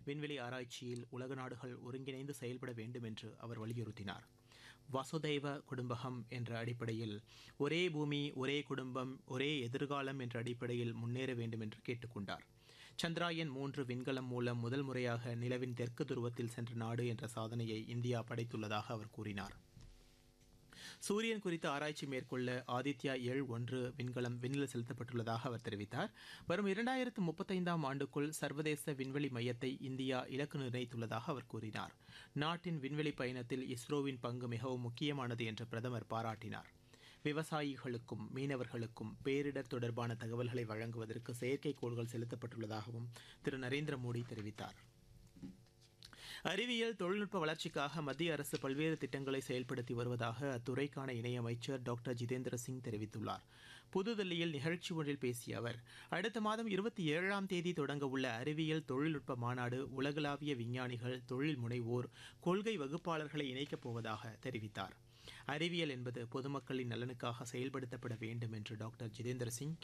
விண்வெளி ஆராய்ச்சியில் உலக நாடுகள் ஒருங்கிணைந்து செயல்பட வேண்டும் என்று அவர் வலியுறுத்தினார் வசுதைவ குடும்பகம் என்ற அடிப்படையில் ஒரே பூமி ஒரே குடும்பம் ஒரே எதிர்காலம் என்ற அடிப்படையில் முன்னேற வேண்டும் என்று கேட்டுக்கொண்டார் சந்திராயன் மூன்று விண்கலம் மூலம் முதல் முறையாக நிலவின் தெற்கு துருவத்தில் சென்ற நாடு என்ற சாதனையை இந்தியா படைத்துள்ளதாக அவர் கூறினார் சூரியன் குறித்த ஆராய்ச்சி மேற்கொள்ள ஆதித்யா ஏழ் ஒன்று விண்கலம் விண்ணில் செலுத்தப்பட்டுள்ளதாக அவர் தெரிவித்தார் வரும் இரண்டாயிரத்து முப்பத்தைந்தாம் ஆண்டுக்குள் சர்வதேச விண்வெளி மையத்தை இந்தியா இலக்கு நிர்ணயித்துள்ளதாக அவர் கூறினார் நாட்டின் விண்வெளி பயணத்தில் இஸ்ரோவின் பங்கு மிகவும் முக்கியமானது என்று பிரதமர் பாராட்டினார் விவசாயிகளுக்கும் மீனவர்களுக்கும் பேரிடர் தொடர்பான தகவல்களை வழங்குவதற்கு செயற்கைக்கோள்கள் செலுத்தப்பட்டுள்ளதாகவும் திரு நரேந்திர மோடி தெரிவித்தார் அறிவியல் தொழில்நுட்ப வளர்ச்சிக்காக மத்திய அரசு பல்வேறு திட்டங்களை செயல்படுத்தி வருவதாக அத்துறைக்கான இணையமைச்சர் டாக்டர் ஜிதேந்திர சிங் தெரிவித்துள்ளார் புதுதில்லியில் நிகழ்ச்சி ஒன்றில் பேசிய அவர் அடுத்த மாதம் இருபத்தி ஏழாம் தேதி தொடங்க உள்ள அறிவியல் தொழில்நுட்ப மாநாடு உலகளாவிய விஞ்ஞானிகள் தொழில் முனைவோர் கொள்கை வகுப்பாளர்களை இணைக்கப் போவதாக தெரிவித்தார் அறிவியல் என்பது பொதுமக்களின் நலனுக்காக செயல்படுத்தப்பட வேண்டும் என்று டாக்டர் ஜிதேந்திர சிங்